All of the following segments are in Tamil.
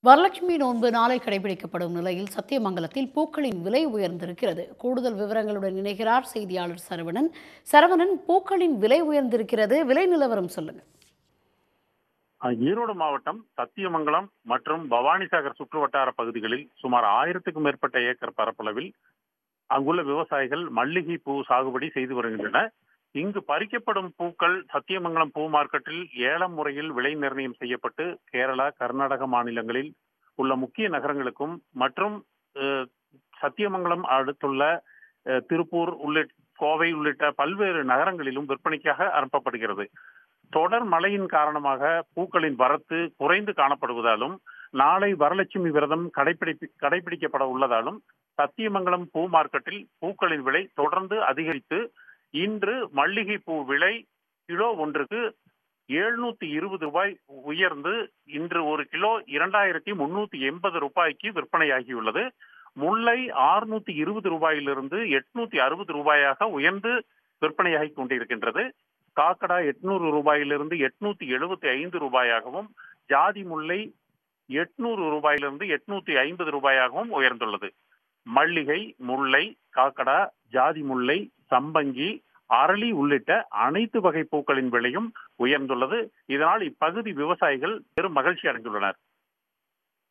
வரலட்சுமி நோன்பு நாளை கடைபிடிக்கப்படும் நிலையில் சத்தியமங்கலத்தில் பூக்களின் விலை உயர்ந்திருக்கிறது கூடுதல் விவரங்களுடன் இணைகிறார் செய்தியாளர் சரவணன் சரவணன் பூக்களின் விலை உயர்ந்திருக்கிறது விலை நிலவரம் சொல்லுங்க அஹ் ஈரோடு மாவட்டம் சத்தியமங்கலம் மற்றும் பவானிசாகர் சுற்றுவட்டார பகுதிகளில் சுமார் ஆயிரத்துக்கும் மேற்பட்ட ஏக்கர் பரப்பளவில் அங்குள்ள விவசாயிகள் மல்லிகை பூ சாகுபடி செய்து வருகின்றன இங்கு பறிக்கப்படும் பூக்கள் சத்தியமங்கலம் பூ மார்க்கெட்டில் ஏலம் முறையில் விலை நிர்ணயம் செய்யப்பட்டு கேரளா கர்நாடக மாநிலங்களில் உள்ள முக்கிய நகரங்களுக்கும் மற்றும் அஹ், சத்தியமங்கலம் அடுத்துள்ள அஹ், திருப்பூர் உள்ளிட்ட கோவை உள்ளிட்ட பல்வேறு நகரங்களிலும் விற்பனைக்காக அனுப்பப்படுகிறது தொடர் மழையின் காரணமாக பூக்களின் வரத்து குறைந்து காணப்படுவதாலும் நாளை வரலட்சுமி விரதம் கடைபிடி கடைபிடிக்கப்பட உள்ளதாலும் சத்தியமங்கலம் பூ மார்க்கெட்டில் பூக்களின் விலை தொடர்ந்து அதிகரித்து இன்று மல்லிகை பூ விலை கிலோ ஒன்றுக்கு எழுநூத்தி இருபது ரூபாய் உயர்ந்து இன்று ஒரு கிலோ இரண்டாயிரத்தி முன்னூத்தி எண்பது ரூபாய்க்கு விற்பனையாகியுள்ளது முல்லை ஆறுநூத்தி இருபது ரூபாயிலிருந்து எட்நூத்தி அறுபது ரூபாயாக உயர்ந்து விற்பனையாகி கொண்டிருக்கின்றது காக்கடா எட்நூறு ரூபாயிலிருந்து எட்நூத்தி எழுபத்தி ஐந்து ரூபாயாகவும் ஜாதி முல்லை எட்நூறு ரூபாயிலிருந்து எட்நூத்தி ஐம்பது ரூபாயாகவும் உயர்ந்துள்ளது மல்லிகை முல்லை காக்கடா ஜாதி முல்லை சம்பங்கி அரளி உள்ளிட்ட அனைத்து வகை பூக்களின் விலையும் உயர்ந்துள்ளது இதனால் இப்பகுதி விவசாயிகள் பெரும் மகிழ்ச்சி அடைந்துள்ளனர்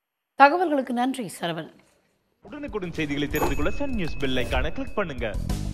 தகவல்களுக்கு நன்றி சரவணன் உடனுக்குடன் செய்திகளை தெரிந்து கொள்ள சன் நியூஸ் பெல் ஐகானை கிளிக் பண்ணுங்க